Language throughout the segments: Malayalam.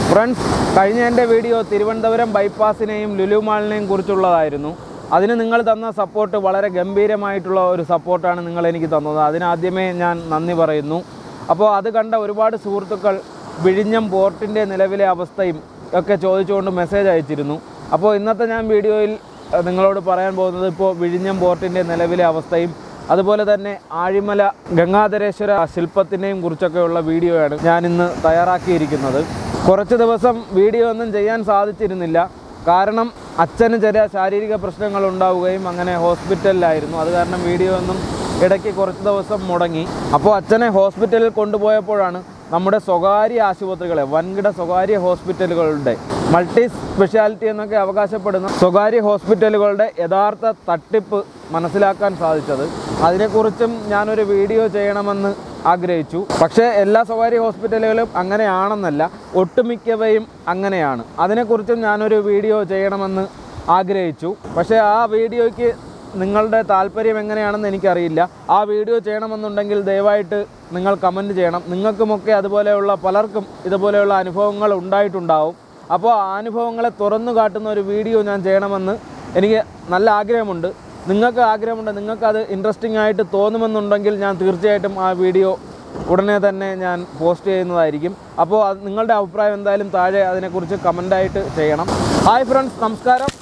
ഫ്രണ്ട്സ് കഴിഞ്ഞ എൻ്റെ വീഡിയോ തിരുവനന്തപുരം ബൈപ്പാസിനെയും ലുലു മാളിനെയും കുറിച്ചുള്ളതായിരുന്നു അതിന് നിങ്ങൾ തന്ന സപ്പോർട്ട് വളരെ ഗംഭീരമായിട്ടുള്ള ഒരു സപ്പോർട്ടാണ് നിങ്ങൾ എനിക്ക് തന്നത് അതിനാദ്യമേ ഞാൻ നന്ദി പറയുന്നു അപ്പോൾ അത് കണ്ട ഒരുപാട് സുഹൃത്തുക്കൾ വിഴിഞ്ഞം പോർട്ടിൻ്റെ നിലവിലെ അവസ്ഥയും ഒക്കെ ചോദിച്ചുകൊണ്ട് മെസ്സേജ് അയച്ചിരുന്നു അപ്പോൾ ഇന്നത്തെ ഞാൻ വീഡിയോയിൽ അഹ്, നിങ്ങളോട് പറയാൻ പോകുന്നത് ഇപ്പോൾ വിഴിഞ്ഞം പോർട്ടിൻ്റെ നിലവിലെ അവസ്ഥയും അതുപോലെ തന്നെ ആഴിമല ഗംഗാധരേശ്വര ശില്പത്തിനെയും കുറിച്ചൊക്കെയുള്ള വീഡിയോയാണ് ഞാൻ ഇന്ന് തയ്യാറാക്കിയിരിക്കുന്നത് കുറച്ച് ദിവസം വീഡിയോ ഒന്നും ചെയ്യാൻ സാധിച്ചിരുന്നില്ല കാരണം അച്ഛന് ചെറിയ ശാരീരിക പ്രശ്നങ്ങൾ ഉണ്ടാവുകയും അങ്ങനെ ഹോസ്പിറ്റലിലായിരുന്നു അത് കാരണം വീഡിയോ ഒന്നും ഇടയ്ക്ക് കുറച്ച് ദിവസം മുടങ്ങി അപ്പോൾ അച്ഛനെ ഹോസ്പിറ്റലിൽ കൊണ്ടുപോയപ്പോഴാണ് നമ്മുടെ സ്വകാര്യ ആശുപത്രികളെ വൻകിട സ്വകാര്യ ഹോസ്പിറ്റലുകളുടെ മൾട്ടി സ്പെഷ്യാലിറ്റി എന്നൊക്കെ അവകാശപ്പെടുന്ന സ്വകാര്യ ഹോസ്പിറ്റലുകളുടെ യഥാർത്ഥ തട്ടിപ്പ് മനസ്സിലാക്കാൻ സാധിച്ചത് അതിനെക്കുറിച്ചും ഞാനൊരു വീഡിയോ ചെയ്യണമെന്ന് ആഗ്രഹിച്ചു പക്ഷേ എല്ലാ സ്വകാര്യ ഹോസ്പിറ്റലുകളും അങ്ങനെയാണെന്നല്ല ഒട്ടുമിക്കവയും അങ്ങനെയാണ് അതിനെക്കുറിച്ചും ഞാനൊരു വീഡിയോ ചെയ്യണമെന്ന് ആഗ്രഹിച്ചു പക്ഷേ ആ വീഡിയോയ്ക്ക് നിങ്ങളുടെ താല്പര്യം എങ്ങനെയാണെന്ന് എനിക്കറിയില്ല ആ വീഡിയോ ചെയ്യണമെന്നുണ്ടെങ്കിൽ ദയവായിട്ട് നിങ്ങൾ കമൻറ്റ് ചെയ്യണം നിങ്ങൾക്കുമൊക്കെ അതുപോലെയുള്ള പലർക്കും ഇതുപോലെയുള്ള അനുഭവങ്ങൾ ഉണ്ടായിട്ടുണ്ടാവും അപ്പോൾ ആ അനുഭവങ്ങളെ തുറന്നു കാട്ടുന്ന ഒരു വീഡിയോ ഞാൻ ചെയ്യണമെന്ന് എനിക്ക് നല്ല ആഗ്രഹമുണ്ട് നിങ്ങൾക്ക് ആഗ്രഹമുണ്ട് നിങ്ങൾക്കത് ഇൻട്രസ്റ്റിംഗ് ആയിട്ട് തോന്നുമെന്നുണ്ടെങ്കിൽ ഞാൻ തീർച്ചയായിട്ടും ആ വീഡിയോ ഉടനെ തന്നെ ഞാൻ പോസ്റ്റ് ചെയ്യുന്നതായിരിക്കും അപ്പോൾ അത് നിങ്ങളുടെ അഭിപ്രായം എന്തായാലും താഴെ അതിനെക്കുറിച്ച് കമൻ്റായിട്ട് ചെയ്യണം ഹായ് ഫ്രണ്ട്സ് നമസ്കാരം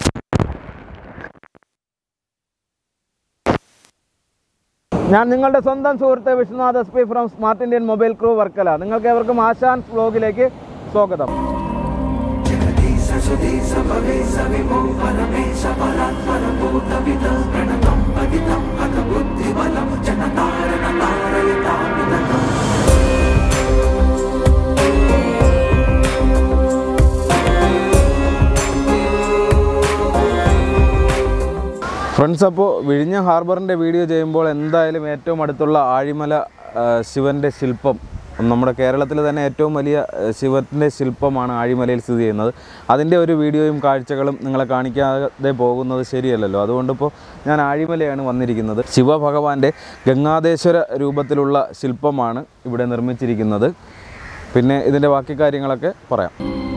ഞാൻ നിങ്ങളുടെ സ്വന്തം സുഹൃത്ത് Vishnunath S P from smart Indian mobile crew Varkala നിങ്ങൾക്ക് ഏവർക്കും ആശാൻ വ്ലോഗിലേക്ക് സ്വാഗതം ഫ്രണ്ട്സ് അപ്പോൾ വിഴിഞ്ഞ ഹാർബറിൻ്റെ വീഡിയോ ചെയ്യുമ്പോൾ എന്തായാലും ഏറ്റവും അടുത്തുള്ള ആഴിമല ആ, ശിവൻ്റെ ശില്പം നമ്മുടെ കേരളത്തിൽ തന്നെ ഏറ്റവും വലിയ ആ, ശിവൻ്റെ ശില്പമാണ് ആഴിമലയിൽ സ്ഥിതി ചെയ്യുന്നത് അതിൻ്റെ ഒരു വീഡിയോയും കാഴ്ചകളും നിങ്ങളെ കാണിക്കാതെ പോകുന്നത് ശരിയല്ലല്ലോ അതുകൊണ്ടിപ്പോൾ ഞാൻ ആഴിമലയാണ് വന്നിരിക്കുന്നത് ശിവഭഗവാന്റെ ഗംഗാധേശ്വര രൂപത്തിലുള്ള ശില്പമാണ് ഇവിടെ നിർമ്മിച്ചിരിക്കുന്നത് പിന്നെ ഇതിൻ്റെ ബാക്കി കാര്യങ്ങളൊക്കെ പറയാം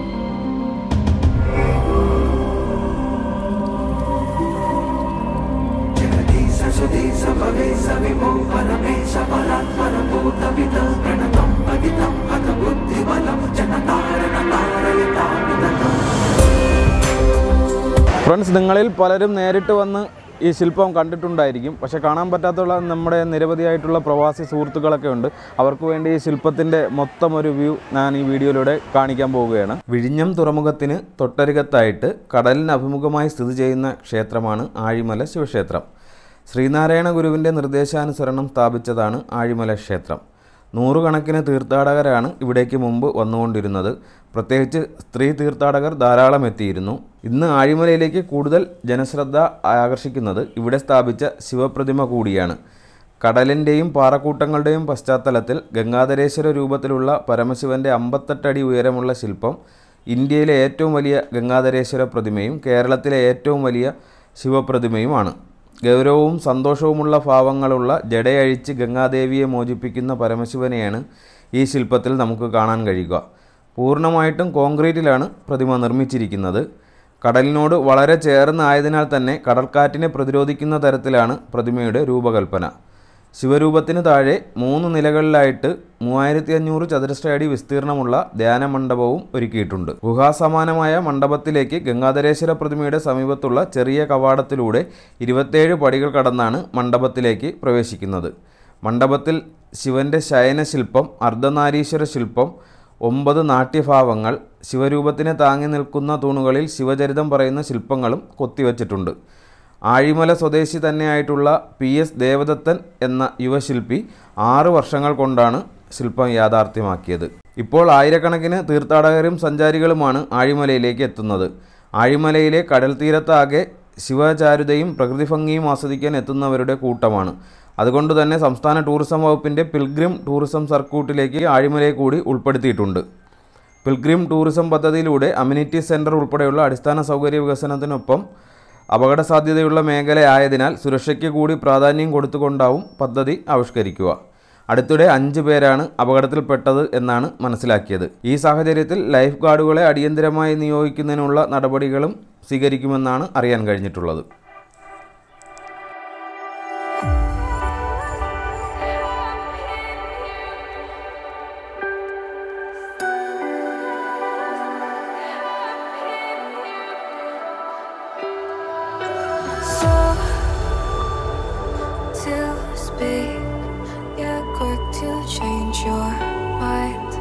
ഫ്രണ്ട്സ് നിങ്ങളിൽ പലരും നേരിട്ട് വന്ന് ഈ ശില്പം കണ്ടിട്ടുണ്ടായിരിക്കും പക്ഷെ കാണാൻ പറ്റാത്തുള്ള നമ്മുടെ നിരവധിയായിട്ടുള്ള പ്രവാസി സുഹൃത്തുക്കളൊക്കെ ഉണ്ട് അവർക്ക് വേണ്ടി ഈ ശില്പത്തിൻ്റെ മൊത്തം ഒരു വ്യൂ ഞാൻ ഈ വീഡിയോയിലൂടെ കാണിക്കാൻ പോവുകയാണ് വിഴിഞ്ഞം തുറമുഖത്തിന് തൊട്ടരികത്തായിട്ട് കടലിന് അഭിമുഖമായി സ്ഥിതി ചെയ്യുന്ന ക്ഷേത്രമാണ് ആഴിമല ശിവക്ഷേത്രം ശ്രീനാരായണ ഗുരുവിൻ്റെ നിർദ്ദേശാനുസരണം സ്ഥാപിച്ചതാണ് ആഴിമല ക്ഷേത്രം നൂറുകണക്കിന് തീർത്ഥാടകരാണ് ഇവിടേക്ക് മുമ്പ് വന്നുകൊണ്ടിരുന്നത് പ്രത്യേകിച്ച് സ്ത്രീ തീർത്ഥാടകർ ധാരാളം എത്തിയിരുന്നു ഇന്ന് ആഴിമലയിലേക്ക് കൂടുതൽ ജനശ്രദ്ധ ആകർഷിക്കുന്നത് ഇവിടെ സ്ഥാപിച്ച ശിവപ്രതിമ കൂടിയാണ് കടലിൻ്റെയും പാറക്കൂട്ടങ്ങളുടെയും പശ്ചാത്തലത്തിൽ ഗംഗാധരേശ്വര രൂപത്തിലുള്ള പരമശിവൻ്റെ അമ്പത്തെട്ടടി ഉയരമുള്ള ശില്പം ഇന്ത്യയിലെ ഏറ്റവും വലിയ ഗംഗാധരേശ്വര പ്രതിമയും കേരളത്തിലെ ഏറ്റവും വലിയ ശിവപ്രതിമയുമാണ് ഗൗരവവും സന്തോഷവുമുള്ള ഭാവങ്ങളുള്ള ജടയഴിച്ച് ഗംഗാദേവിയെ മോചിപ്പിക്കുന്ന പരമശിവനെയാണ് ഈ ശില്പത്തിൽ നമുക്ക് കാണാൻ കഴിയുക പൂർണ്ണമായിട്ടും കോൺക്രീറ്റിലാണ് പ്രതിമ നിർമ്മിച്ചിരിക്കുന്നത് കടലിനോട് വളരെ ചേർന്നായതിനാൽ തന്നെ കടൽക്കാറ്റിനെ പ്രതിരോധിക്കുന്ന തരത്തിലാണ് പ്രതിമയുടെ രൂപകൽപ്പന ശിവരൂപത്തിന് താഴെ മൂന്ന് നിലകളിലായിട്ട് മൂവായിരത്തി അഞ്ഞൂറ് ചതുരശ്ര അടി വിസ്തീർണമുള്ള ധ്യാനമണ്ഡപവും ഒരുക്കിയിട്ടുണ്ട് ഗുഹാസമാനമായ മണ്ഡപത്തിലേക്ക് ഗംഗാധരേശ്വര പ്രതിമയുടെ സമീപത്തുള്ള ചെറിയ കവാടത്തിലൂടെ ഇരുപത്തേഴ് പടികൾ കടന്നാണ് മണ്ഡപത്തിലേക്ക് പ്രവേശിക്കുന്നത് മണ്ഡപത്തിൽ ശിവന്റെ ശയനശില്പം അർദ്ധനാരീശ്വര ശില്പം ഒമ്പത് നാട്യഭാവങ്ങൾ ശിവരൂപത്തിനെ താങ്ങി നിൽക്കുന്ന തൂണുകളിൽ ശിവചരിതം പറയുന്ന ശില്പങ്ങളും കൊത്തിവച്ചിട്ടുണ്ട് ആഴിമല സ്വദേശി തന്നെയായിട്ടുള്ള പി എസ് ദേവദത്തൻ എന്ന യുവശില്പി ആറ് വർഷങ്ങൾ കൊണ്ടാണ് ശില്പം യാഥാർത്ഥ്യമാക്കിയത് ഇപ്പോൾ ആയിരക്കണക്കിന് തീർത്ഥാടകരും സഞ്ചാരികളുമാണ് ആഴിമലയിലേക്ക് എത്തുന്നത് ആഴിമലയിലെ കടൽ തീരത്താകെ ശിവചാരുതയും പ്രകൃതി ഭംഗിയും ആസ്വദിക്കാൻ എത്തുന്നവരുടെ കൂട്ടമാണ് അതുകൊണ്ട് തന്നെ സംസ്ഥാന ടൂറിസം വകുപ്പിൻ്റെ പിൽഗ്രിം ടൂറിസം സർക്യൂട്ടിലേക്ക് ആഴിമലയെ കൂടി ഉൾപ്പെടുത്തിയിട്ടുണ്ട് പിൽഗ്രിം ടൂറിസം പദ്ധതിയിലൂടെ അമ്യൂണിറ്റി സെൻറ്റർ ഉൾപ്പെടെയുള്ള അടിസ്ഥാന സൗകര്യ വികസനത്തിനൊപ്പം അപകട സാധ്യതയുള്ള മേഖലയായതിനാൽ സുരക്ഷയ്ക്ക് കൂടി പ്രാധാന്യം കൊടുത്തുകൊണ്ടാവും പദ്ധതി ആവിഷ്കരിക്കുക അടുത്തിടെ അഞ്ച് പേരാണ് അപകടത്തിൽപ്പെട്ടത് എന്നാണ് മനസ്സിലാക്കിയത് ഈ സാഹചര്യത്തിൽ ലൈഫ് ഗാർഡുകളെ അടിയന്തരമായി നിയോഗിക്കുന്നതിനുള്ള നടപടികളും സ്വീകരിക്കുമെന്നാണ് അറിയാൻ കഴിഞ്ഞിട്ടുള്ളത് So to speak, yeah, quick to change your mind.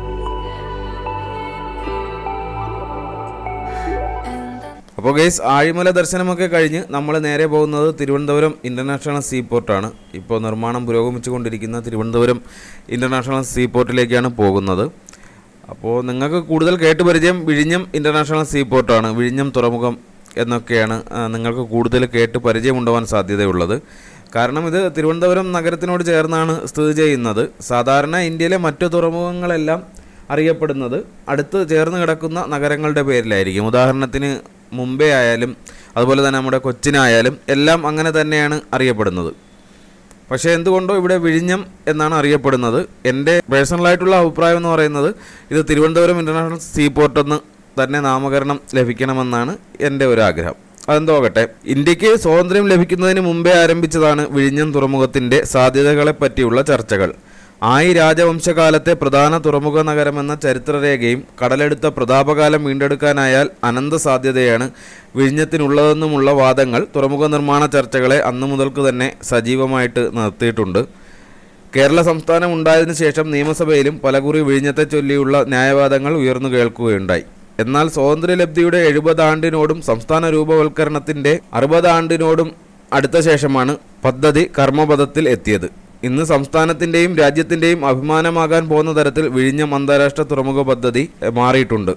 And then അപ്പോൾ ഗൈസ് ആഴിമല ദർശനമൊക്കെ കഴിഞ്ഞ് നമ്മൾ നേരെ പോകുന്നത് തിരുവനന്തപുരം ഇൻ്റർനാഷണൽ സീ പോർട്ടാണ് ഇപ്പോൾ നിർമ്മാണം പുരോഗമിച്ചുകൊണ്ടിരിക്കുന്ന തിരുവനന്തപുരം ഇൻ്റർനാഷണൽ സീ പോർട്ടിലേക്കാണ് പോകുന്നത് അപ്പോൾ നിങ്ങൾക്ക് കൂടുതൽ കേട്ട് പരിചയം വിഴിഞ്ഞം ഇൻ്റർനാഷണൽ സീ പോർട്ടാണ് വിഴിഞ്ഞം തുറമുഖം എന്നൊക്കെയാണ് ആ, നിങ്ങൾക്ക് കൂടുതൽ കേട്ട് പരിചയമുണ്ടാവാൻ സാധ്യതയുള്ളത് കാരണം ഇത് തിരുവനന്തപുരം നഗരത്തിനോട് ചേർന്നാണ് സ്ഥിതി ചെയ്യുന്നത് സാധാരണ ഇന്ത്യയിലെ മറ്റു തുറമുഖങ്ങളെല്ലാം അറിയപ്പെടുന്നത് അടുത്ത് ചേർന്ന് കിടക്കുന്ന നഗരങ്ങളുടെ പേരിലായിരിക്കും ഉദാഹരണത്തിന് മുംബൈ ആയാലും അതുപോലെ തന്നെ നമ്മുടെ കൊച്ചിനായാലും എല്ലാം അങ്ങനെ തന്നെയാണ് അറിയപ്പെടുന്നത് പക്ഷേ എന്തുകൊണ്ടോ ഇവിടെ വിഴിഞ്ഞം എന്നാണ് അറിയപ്പെടുന്നത് എൻ്റെ പേഴ്സണലായിട്ടുള്ള അഭിപ്രായം എന്ന് പറയുന്നത് ഇത് തിരുവനന്തപുരം ഇൻ്റർനാഷണൽ സീ പോർട്ട് എന്ന് തന്നെ നാമകരണം ലഭിക്കണമെന്നാണ് എൻ്റെ ഒരു ആഗ്രഹം അതെന്തോകട്ടെ ഇന്ത്യക്ക് സ്വാതന്ത്ര്യം ലഭിക്കുന്നതിന് മുമ്പേ ആരംഭിച്ചതാണ് വിഴിഞ്ഞം തുറമുഖത്തിൻ്റെ സാധ്യതകളെ പറ്റിയുള്ള ചർച്ചകൾ ആയി രാജവംശകാലത്തെ പ്രധാന തുറമുഖ നഗരമെന്ന ചരിത്രരേഖയും കടലെടുത്ത പ്രതാപകാലം വീണ്ടെടുക്കാനായാൽ അനന്ത സാധ്യതയാണ് വിഴിഞ്ഞത്തിനുള്ളതെന്നുമുള്ള വാദങ്ങൾ തുറമുഖ നിർമ്മാണ ചർച്ചകളെ അന്നു മുതൽക്ക് തന്നെ സജീവമായിട്ട് നിർത്തിയിട്ടുണ്ട് കേരള സംസ്ഥാനം ഉണ്ടായതിനു ശേഷം നിയമസഭയിലും പലകുറി വിഴിഞ്ഞത്തെ ചൊല്ലിയുള്ള ന്യായവാദങ്ങൾ ഉയർന്നു കേൾക്കുകയുണ്ടായി എന്നാൽ സ്വാതന്ത്ര്യലബ്ധിയുടെ എഴുപതാണ്ടിനോടും സംസ്ഥാന രൂപവൽക്കരണത്തിന്റെ അറുപതാണ്ടിനോടും അടുത്ത ശേഷമാണ് പദ്ധതി കർമ്മപഥത്തിൽ എത്തിയത് ഇന്ന് സംസ്ഥാനത്തിന്റെയും രാജ്യത്തിന്റെയും അഭിമാനമാകാൻ പോകുന്ന തരത്തിൽ വിഴിഞ്ഞം അന്താരാഷ്ട്ര തുറമുഖ പദ്ധതി എ, മാറിയിട്ടുണ്ട്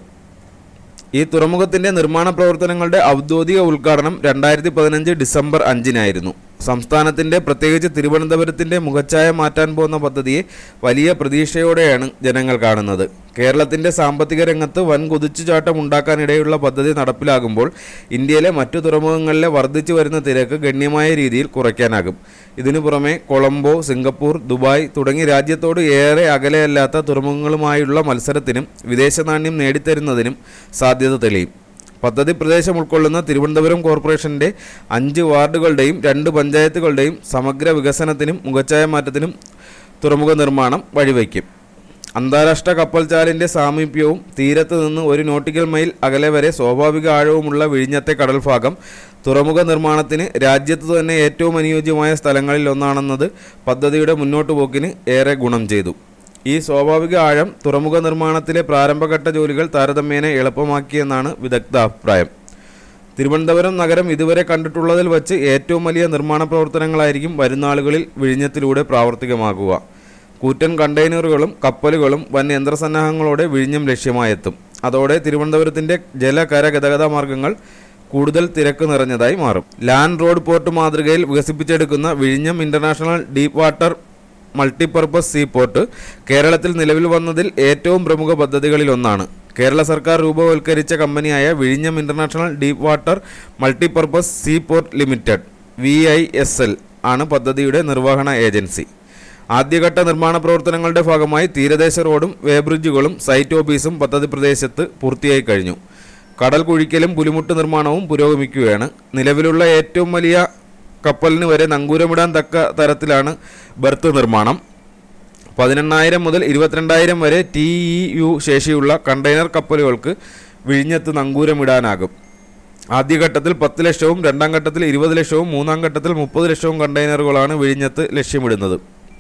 ഈ തുറമുഖത്തിന്റെ നിർമ്മാണ പ്രവർത്തനങ്ങളുടെ ഔദ്യോഗിക ഉദ്ഘാടനം രണ്ടായിരത്തി പതിനഞ്ച് ഡിസംബർ അഞ്ചിനായിരുന്നു സംസ്ഥാനത്തിന്റെ പ്രത്യേകിച്ച് തിരുവനന്തപുരത്തിന്റെ മുഖച്ഛായ മാറ്റാൻ പോകുന്ന പദ്ധതിയെ വലിയ പ്രതീക്ഷയോടെയാണ് ജനങ്ങൾ കാണുന്നത് കേരളത്തിന്റെ സാമ്പത്തിക രംഗത്ത് വൻ കുതിച്ചുചാട്ടം ഉണ്ടാക്കാനിടയുള്ള പദ്ധതി നടപ്പിലാകുമ്പോൾ ഇന്ത്യയിലെ മറ്റു തുറമുഖങ്ങളിലെ വർദ്ധിച്ചു വരുന്ന തിരക്ക് ഗണ്യമായ രീതിയിൽ കുറയ്ക്കാനാകും ഇതിനു പുറമെ കൊളംബോ സിംഗപ്പൂർ ദുബായ് തുടങ്ങി രാജ്യത്തോട് ഏറെ അകലെയല്ലാത്ത തുറമുഖങ്ങളുമായുള്ള മത്സരത്തിനും വിദേശ നാണ്യം നേടിത്തരുന്നതിനും സാധ്യത തെളിയും പദ്ധതി പ്രദേശം ഉൾക്കൊള്ളുന്ന തിരുവനന്തപുരം കോർപ്പറേഷന്റെ അഞ്ച് വാർഡുകളുടെയും രണ്ട് പഞ്ചായത്തുകളുടെയും സമഗ്ര വികസനത്തിനും മുഖച്ഛായ മാറ്റത്തിനും തുറമുഖ നിർമ്മാണം വഴിവെക്കും അന്താരാഷ്ട്ര കപ്പൽചാലിന്റെ സാമീപ്യവും തീരത്ത് നിന്ന് ഒരു നോട്ടിക്കൽ മൈൽ അകലെ വരെ സ്വാഭാവിക ആഴവുമുള്ള വിഴിഞ്ഞത്തെ കടൽഭാഗം തുറമുഖ നിർമ്മാണത്തിന് രാജ്യത്ത് തന്നെ ഏറ്റവും അനുയോജ്യമായ സ്ഥലങ്ങളിൽ ഒന്നാണെന്നത് പദ്ധതിയുടെ മുന്നോട്ട് പോക്കിന് ഏറെ ഗുണം ചെയ്തു ഈ സ്വാഭാവിക ആഴം തുറമുഖ നിർമ്മാണത്തിലെ പ്രാരംഭഘട്ട ജോലികൾ താരതമ്യേന എളുപ്പമാക്കിയെന്നാണ് വിദഗ്ധ അഭിപ്രായം തിരുവനന്തപുരം നഗരം ഇതുവരെ കണ്ടിട്ടുള്ളതിൽ വച്ച് ഏറ്റവും വലിയ നിർമ്മാണ പ്രവർത്തനങ്ങളായിരിക്കും വരുന്നാളുകളിൽ വിഴിഞ്ഞത്തിലൂടെ പ്രാവർത്തികമാകുക കൂറ്റൻ കണ്ടെയ്നറുകളും കപ്പലുകളും വൻ യന്ത്രസന്നാഹങ്ങളോടെ വിഴിഞ്ഞം ലക്ഷ്യമായെത്തും അതോടെ തിരുവനന്തപുരത്തിന്റെ ജലകര ഗതാഗത മാർഗങ്ങൾ കൂടുതൽ തിരക്ക് നിറഞ്ഞതായി മാറും ലാൻഡ് റോഡ് പോർട്ട് മാതൃകയിൽ വികസിപ്പിച്ചെടുക്കുന്ന വിഴിഞ്ഞം international deep water multipurpose sea port കേരളത്തിൽ നിലവിൽ വന്നതിൽ ഏറ്റവും പ്രമുഖ പദ്ധതികളിലൊന്നാണ് കേരള സർക്കാർ രൂപവൽക്കരിച്ച കമ്പനിയായ വിഴിഞ്ഞം international deep water multipurpose sea port limited V I S L ആണ് പദ്ധതിയുടെ നിർവഹണ ഏജൻസി ആദ്യഘട്ട നിർമ്മാണ പ്രവർത്തനങ്ങളുടെ ഭാഗമായി തീരദേശ റോഡും വേബ്രിഡ്ജുകളും സൈറ്റ് ഓഫീസും പദ്ധതി പ്രദേശത്ത് പൂർത്തിയായി കഴിഞ്ഞു കടൽ കുഴിക്കലും പുലിമുട്ട് നിർമ്മാണവും പുരോഗമിക്കുകയാണ് നിലവിലുള്ള ഏറ്റവും വലിയ കപ്പലിന് വരെ നങ്കൂരമിടാൻ തക്ക തരത്തിലാണ് ബർത്ത് നിർമ്മാണം പതിനെണ്ണായിരം മുതൽ ഇരുപത്തിരണ്ടായിരം വരെ ടി ഇ യു ശേഷിയുള്ള കണ്ടെയ്നർ കപ്പലുകൾക്ക് വിഴിഞ്ഞത്ത് നങ്കൂരമിടാനാകും ആദ്യഘട്ടത്തിൽ പത്ത് ലക്ഷവും രണ്ടാം ഘട്ടത്തിൽ ഇരുപത് ലക്ഷവും മൂന്നാം ഘട്ടത്തിൽ മുപ്പത് ലക്ഷവും കണ്ടെയ്നറുകളാണ് വിഴിഞ്ഞത്ത് ലക്ഷ്യമിടുന്നത്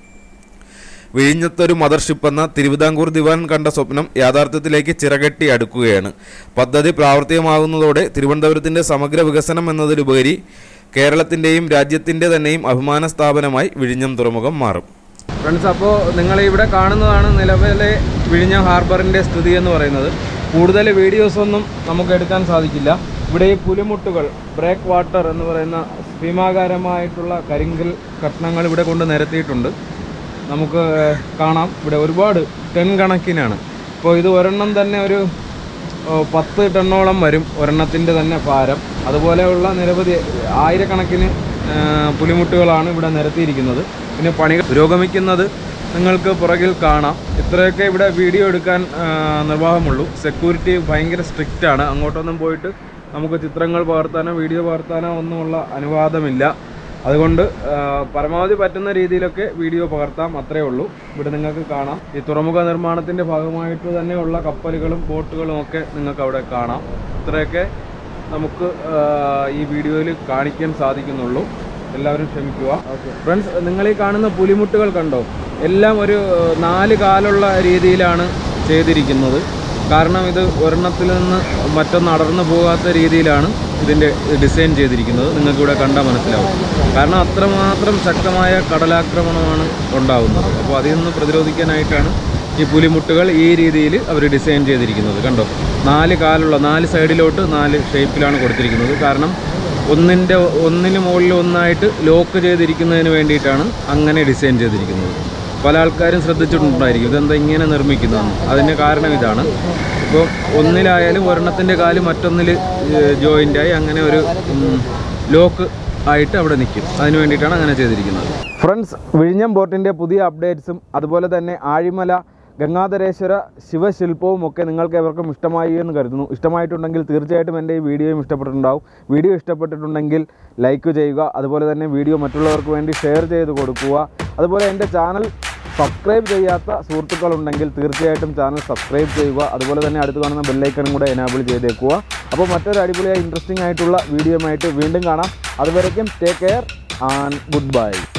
വിഴിഞ്ഞത്തൊരു മദർഷിപ്പ് എന്ന തിരുവിതാംകൂർ ദിവാൻ കണ്ട സ്വപ്നം യാഥാർത്ഥ്യത്തിലേക്ക് ചിറകെട്ടി അടുക്കുകയാണ് പദ്ധതി പ്രാവർത്തികമാകുന്നതോടെ തിരുവനന്തപുരത്തിന്റെ സമഗ്ര വികസനം എന്നതിലുപരി കേരളത്തിന്റെയും രാജ്യത്തിന്റെ തന്നെയും അഭിമാന സ്ഥാപനമായി വിഴിഞ്ഞം തുറമുഖം മാറും ഫ്രണ്ട്സ് അപ്പോൾ നിങ്ങൾ ഇവിടെ കാണുന്നതാണ് നിലവിലെ വിഴിഞ്ഞം ഹാർബറിൻ്റെ സ്ഥിതി എന്ന് പറയുന്നത് കൂടുതൽ വീഡിയോസ് ഒന്നും നമുക്ക് എടുക്കാൻ സാധിക്കില്ല ഇവിടെ ഈ പുലിമുട്ടുകൾ ബ്രേക്ക് വാട്ടർ എന്ന് പറയുന്ന ഭീമാകാരമായിട്ടുള്ള കരിങ്കൽ കഷ്ണങ്ങൾ ഇവിടെ കൊണ്ട് നിരത്തിയിട്ടുണ്ട് നമുക്ക് കാണാം ഇവിടെ ഒരുപാട് ടെൻ കണക്കിനാണ് ഇപ്പോൾ ഇത് ഒരെണ്ണം തന്നെ ഒരു ഓ, പത്ത് ടണ്ണോളം വരും ഒരെണ്ണത്തിൻ്റെ തന്നെ ഭാരം അതുപോലെയുള്ള നിരവധി ആയിരക്കണക്കിന് ആ, പുലിമുട്ടുകളാണ് ഇവിടെ നിരത്തിയിരിക്കുന്നത് പിന്നെ പണികൾ പുരോഗമിക്കുന്നത് നിങ്ങൾക്ക് പുറകിൽ കാണാം ഇത്രയൊക്കെ ഇവിടെ വീഡിയോ എടുക്കാൻ ആ, നിർവാഹമുള്ളൂ സെക്യൂരിറ്റി ഭയങ്കര സ്ട്രിക്റ്റ് ആണ് അങ്ങോട്ടൊന്നും പോയിട്ട് നമുക്ക് ചിത്രങ്ങൾ പകർത്താനോ വീഡിയോ പകർത്താനോ ഒന്നുമുള്ള അനുവാദമില്ല അതുകൊണ്ട് ആ, പരമാവധി പറ്റുന്ന രീതിയിലൊക്കെ വീഡിയോ പകർത്താം അത്രേ ഉള്ളൂ ഇവിടെ നിങ്ങൾക്ക് കാണാം ഈ തുറമുഖ നിർമ്മാണത്തിൻ്റെ ഭാഗമായിട്ട് തന്നെയുള്ള കപ്പലുകളും ബോട്ടുകളും ഒക്കെ നിങ്ങൾക്ക് അവിടെ കാണാം ഇത്രയൊക്കെ നമുക്ക് ആ, ഈ വീഡിയോയിൽ കാണിക്കാൻ സാധിക്കുന്നുള്ളൂ എല്ലാവരും ക്ഷമിക്കുക ഫ്രണ്ട്സ് നിങ്ങൾ ഈ കാണുന്ന പുലിമുട്ടുകൾ കണ്ടോ എല്ലാം ഒരു ആ, നാല് കാലുള്ള രീതിയിലാണ് ചെയ്തിരിക്കുന്നത് കാരണം ഇത് ഒരെണ്ണത്തിൽ നിന്ന് മറ്റൊന്ന് അടർന്നു പോകാത്ത രീതിയിലാണ് ഇതിൻ്റെ ഡിസൈൻ ചെയ്തിരിക്കുന്നത് നിങ്ങൾക്ക് ഇവിടെ കണ്ടാൽ മനസ്സിലാവും കാരണം അത്രമാത്രം ശക്തമായ കടലാക്രമണമാണ് ഉണ്ടാകുന്നത് അപ്പോൾ അതിൽ നിന്ന് പ്രതിരോധിക്കാനായിട്ടാണ് ഈ പുലിമുട്ടുകൾ ഈ രീതിയിൽ അവർ ഡിസൈൻ ചെയ്തിരിക്കുന്നത് കണ്ടോ നാല് കാലുള്ള നാല് സൈഡിലോട്ട് നാല് ഷേപ്പിലാണ് കൊടുത്തിരിക്കുന്നത് കാരണം ഒന്നിൻ്റെ ഒന്നിന് മുകളിൽ ഒന്നായിട്ട് ലോക്ക് ചെയ്തിരിക്കുന്നതിന് വേണ്ടിയിട്ടാണ് അങ്ങനെ ഡിസൈൻ ചെയ്തിരിക്കുന്നത് പല ആൾക്കാരും ശ്രദ്ധിച്ചിട്ടുണ്ടായിരിക്കും ഇതെന്താ ഇങ്ങനെ നിർമ്മിക്കുന്നതെന്ന് അതിൻ്റെ കാരണം ഇതാണ് ഇപ്പോൾ ഒന്നിലായാലും ഒരെണ്ണത്തിൻ്റെ കാല് മറ്റൊന്നിൽ ജോയിൻ്റായി അങ്ങനെ ഒരു ലോക്ക് ആയിട്ട് അവിടെ നിൽക്കും അതിന് വേണ്ടിയിട്ടാണ് അങ്ങനെ ചെയ്തിരിക്കുന്നത് ഫ്രണ്ട്സ് വിഴിഞ്ഞം ബോട്ടിൻ്റെ പുതിയ അപ്ഡേറ്റ്സും അതുപോലെ തന്നെ ആഴിമല ഗംഗാധരേശ്വര ശിവശില്പവും ഒക്കെ നിങ്ങൾക്ക് എവർക്കും ഇഷ്ടമായി എന്ന് കരുതുന്നു ഇഷ്ടമായിട്ടുണ്ടെങ്കിൽ തീർച്ചയായിട്ടും എൻ്റെ ഈ വീഡിയോയും ഇഷ്ടപ്പെട്ടിട്ടുണ്ടാവും വീഡിയോ ഇഷ്ടപ്പെട്ടിട്ടുണ്ടെങ്കിൽ ലൈക്ക് ചെയ്യുക അതുപോലെ തന്നെ വീഡിയോ മറ്റുള്ളവർക്ക് വേണ്ടി ഷെയർ ചെയ്ത് കൊടുക്കുക അതുപോലെ എൻ്റെ ചാനൽ സബ്സ്ക്രൈബ് ചെയ്യാത്ത സുഹൃത്തുക്കളുണ്ടെങ്കിൽ തീർച്ചയായിട്ടും ചാനൽ സബ്സ്ക്രൈബ് ചെയ്യുക അതുപോലെ തന്നെ അടുത്ത് കാണുന്ന ബെല്ലൈക്കണും കൂടെ എനാബിൾ ചെയ്തേക്കുക അപ്പോൾ മറ്റൊരു അടിപൊളിയായി ഇൻട്രസ്റ്റിംഗ് ആയിട്ടുള്ള വീഡിയോയുമായിട്ട് വീണ്ടും കാണാം അതുവരയ്ക്കും take care and good by